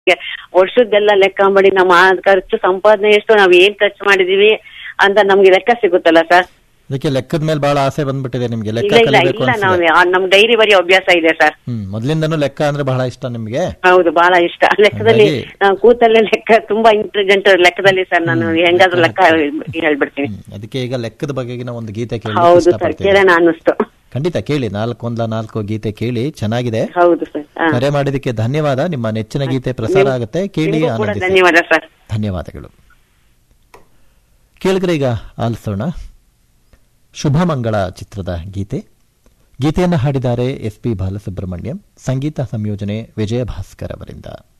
ವರ್ಷದ್ದೆಲ್ಲ ಲೆಕ್ಕ ಮಾಡಿ ನಮ್ಮ ಆ ಖರ್ಚು ಸಂಪಾದನೆ ಎಷ್ಟು ನಾವ್ ಏನ್ ಖರ್ಚು ಮಾಡಿದೀವಿ ಅಂತ ನಮ್ಗೆ ಲೆಕ್ಕ ಸಿಗುತ್ತಲ್ಲ ಸರ್ ಅದಕ್ಕೆ ಲೆಕ್ಕದ ಮೇಲೆ ಬಹಳ ಆಸೆ ಬಂದ್ಬಿಟ್ಟಿದೆ ನಿಮ್ಗೆ ಲೆಕ್ಕ ಇಲ್ಲ ಇಲ್ಲ ಕಲಿಬೇಕು ಇಲ್ಲ ನಾವು ಅನ್ಸಿದೆ ನಮ್ ಡೈರಿ ಬರೀ ಅಭ್ಯಾಸ ಇದೆ ಸರ್ ಹ್ಮ್ ಮೊದ್ಲಿಂದನೂ ಲೆಕ್ಕ ಅಂದ್ರೆ ಬಹಳ ಇಷ್ಟ ನಿಮ್ಗೆ ಹೌದು ಬಹಳ ಇಷ್ಟ ಲೆಕ್ಕದಲ್ಲಿ ಹಾಗಾಗಿ- ನಾನು ಕೂತಲ್ಲೇ ಲೆಕ್ಕ ತುಂಬಾ ಇಂಟೆಲಿಜೆಂಟ್ ಲೆಕ್ಕದಲ್ಲಿ ಸರ್ ನಾನು ಹೆಂಗಾದ್ರೂ ಲೆಕ್ಕ ಹೇಳ್- ಹೇಳ್ಬಿಡ್ತೀನಿ ಹ್ಮ್. ಅದಕ್ಕೆ ಈಗ ಲೆಕ್ಕದ ಬಗೆಗಿನ ಒಂದು ಗೀತೆ ಕೇಳಿ ಹೌದು ಸರ್ ಇಷ್ಟಪಡ್ತೀನಿ ಕೇಳೋಣ ಅನ್ನಿಸ್ತು ಖಂಡಿತ ಕೇಳಿ ನಾಲ್ಕು ಒಂದ್ಲ ನಾಲ್ಕು ಗೀತೆ ಕೇಳಿ ಚೆನ್ನಾಗಿದೆ ಹೌದು ಸರ್ ಹಾ. ಕರೆ ಮಾಡಿದಕ್ಕೆ ಧನ್ಯವಾದ ನಿಮ್ಮ ನೆಚ್ಚಿನ ಗೀತೆ ಪ್ರಸಾರ ಆಗುತ್ತೆ ಕೇಳಿ ನಿಮ್ಗೂ ಕೂಡ ಆನಂದಿಸಿ ಧನ್ಯವಾದ ಸರ್ ಧನ್ಯವಾದಗಳು ಕೇಳಿದ್ರೆ ಈಗ ಆಲಿಸೋಣ ಶುಭಮಂಗಳ ಚಿತ್ರದ ಗೀತೆ ಗೀತೆಯನ್ನು ಹಾಡಿದ್ದಾರೆ ಎಸ್ ಪಿ ಬಾಲಸುಬ್ರಹ್ಮಣ್ಯಂ ಸಂಗೀತ ಸಂಯೋಜನೆ ವಿಜಯ ಭಾಸ್ಕರ್ ಅವರಿಂದ